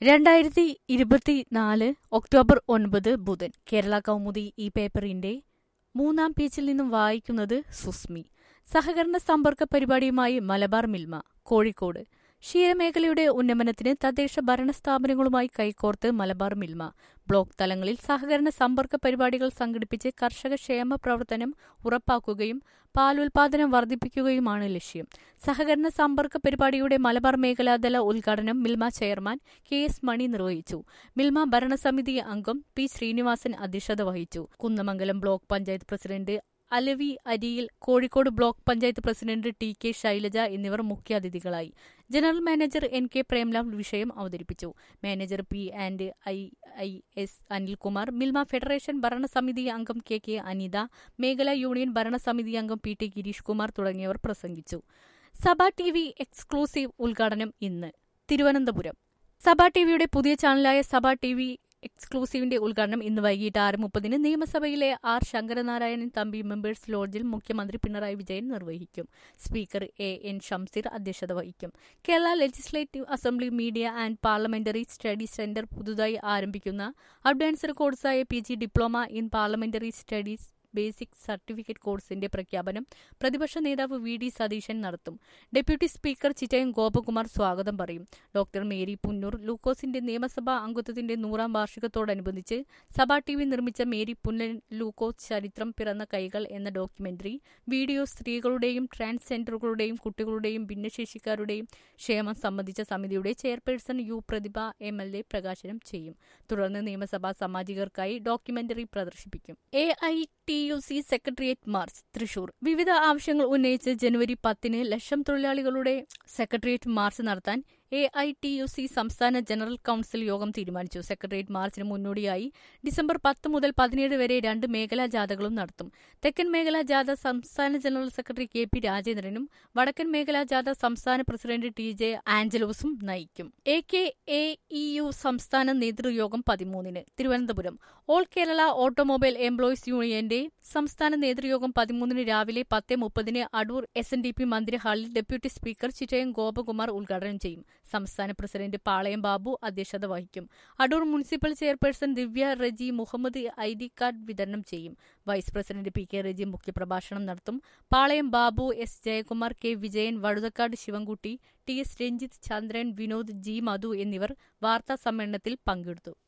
രണ്ടായിരത്തി ഇരുപത്തിനാല് ഒക്ടോബർ ഒൻപത് ബുധൻ കേരള കൗമുദി ഈ പേപ്പറിന്റെ മൂന്നാം പേജിൽ നിന്നും വായിക്കുന്നത് സുസ്മി സഹകരണ സമ്പർക്ക പരിപാടിയുമായി മലബാർ മിൽമ കോഴിക്കോട് ക്ഷീരമേഖലയുടെ ഉന്നമനത്തിന് തദ്ദേശ ഭരണ സ്ഥാപനങ്ങളുമായി കൈകോർത്ത് മലബാർ മിൽമ ബ്ലോക്ക് തലങ്ങളിൽ സഹകരണ സമ്പർക്ക പരിപാടികൾ സംഘടിപ്പിച്ച് കർഷക ക്ഷേമ പ്രവർത്തനം ഉറപ്പാക്കുകയും പാലുൽപാദനം വർദ്ധിപ്പിക്കുകയുമാണ് ലക്ഷ്യം സഹകരണ സമ്പർക്ക പരിപാടിയുടെ മലബാർ മേഖലാതല ഉദ്ഘാടനം Milma chairman K S Mani നിർവഹിച്ചു മിൽമ ഭരണസമിതി അംഗം പി ശ്രീനിവാസൻ അധ്യക്ഷത വഹിച്ചു Kunnamangalam block panchayat president Alavi Ariyil Kozhikode block panchayat president T K Shailaja എന്നിവർ മുഖ്യാതിഥികളായി general manager N K Premlal വിഷയം അവതരിപ്പിച്ചു manager P and I I S Anilkumar Milma federation ഭരണസമിതി അംഗം കെ കെ അനിത മേഖലാ യൂണിയൻ ഭരണസമിതി അംഗം പി ടി ഗിരീഷ് കുമാർ തുടങ്ങിയവർ പ്രസംഗിച്ചു സഭ ടി വി എക്സ്ക്ലൂസീവ് ഉദ്ഘാടനം ഇന്ന് തിരുവനന്തപുരം സഭ ടിവിയുടെ പുതിയ ചാനലായ സഭ ടി വി എക്സ്ക്ലൂസീവിന്റെ ഉദ്ഘാടനം ഇന്ന് വൈകിട്ട് ആറ് മുപ്പതിന് നിയമസഭയിലെ ആർ ശങ്കരനാരായണൻ തമ്പി മെമ്പേഴ്സ് ലോഡ്ജിൽ മുഖ്യമന്ത്രി പിണറായി വിജയൻ നിർവഹിക്കും സ്പീക്കർ എ എൻ ഷംസീർ അധ്യക്ഷത വഹിക്കും Kerala legislative assembly media and parliamentary studies centre പുതുതായി ആരംഭിക്കുന്ന അഡ്വാൻസ്ഡ് കോഴ്സായ P G diploma in parliamentary studies basic certificate കോഴ്സിന്റെ പ്രഖ്യാപനം പ്രതിപക്ഷ നേതാവ് വി ഡി സതീശൻ നടത്തും ഡെപ്യൂട്ടി സ്പീക്കർ ചിറ്റയം ഗോപകുമാർ സ്വാഗതം പറയും ഡോക്ടർ മേരി പുന്നൂർ ലൂക്കോസിന്റെ നിയമസഭാ അംഗത്വത്തിന്റെ നൂറാം വാർഷികത്തോടനുബന്ധിച്ച് സഭാ ടി വി നിർമ്മിച്ച മേരി പുന്നൻ ലൂക്കോസ് ചരിത്രം പിറന്ന കൈകൾ എന്ന ഡോക്യുമെന്ററി വീഡിയോ സ്ത്രീകളുടെയും ട്രാൻസ്ജെൻഡറുകളുടെയും കുട്ടികളുടെയും ഭിന്നശേഷിക്കാരുടെയും ക്ഷേമം സംബന്ധിച്ച സമിതിയുടെ chairperson U Prathibha M L A പ്രകാശനം ചെയ്യും തുടർന്ന് നിയമസഭാ സാമാജികർക്കായി ഡോക്യുമെന്ററി പ്രദർശിപ്പിക്കും A I T U C secretariat march Thrissur വിവിധ ആവശ്യങ്ങൾ ഉന്നയിച്ച് ജനുവരി പത്തിന് ലക്ഷം തൊഴിലാളികളുടെ സെക്രട്ടേറിയറ്റ് മാർച്ച് നടത്താൻ A I T U C സംസ്ഥാന ജനറൽ കൌൺസിൽ യോഗം തീരുമാനിച്ചു സെക്രട്ടേറിയറ്റ് മാർച്ചിന് മുന്നോടിയായി ഡിസംബർ പത്ത് മുതൽ പതിനേഴ് വരെ രണ്ട് മേഖലാ ജാഥകളും നടത്തും തെക്കൻ മേഖലാ ജാഥ സംസ്ഥാന ജനറൽ സെക്രട്ടറി കെ പി രാജേന്ദ്രനും വടക്കൻ മേഖലാ ജാഥ സംസ്ഥാന പ്രസിഡന്റ് ടി ജെ ആഞ്ചലോസും നയിക്കും A K A E U സംസ്ഥാന നേതൃയോഗം പതിമൂന്നിന് Thiruvananthapuram all Kerala automobile employees യൂണിയന്റെ സംസ്ഥാന നേതൃയോഗം പതിമൂന്നിന് രാവിലെ പത്ത് മുപ്പതിന് Adoor S N D P മന്ത്രി ഹാളിൽ ഡെപ്യൂട്ടി സ്പീക്കർ ചിറ്റയം ഗോപകുമാർ ഉദ്ഘാടനം ചെയ്യും സംസ്ഥാന പ്രസിഡന്റ് പാളയം ബാബു അധ്യക്ഷത വഹിക്കും Adoor municipal chairperson Divya Reji Muhammad I D card വിതരണം ചെയ്യും vice president P K Reji മുഖ്യപ്രഭാഷണം നടത്തും Palayam Babu S Jayakumar K Vijayan Vazhuthacaud Sivankutty T S Ranjith Chandran Vinod G Madhu എന്നിവർ വാർത്താ സമ്മേളനത്തിൽ പങ്കെടുത്തു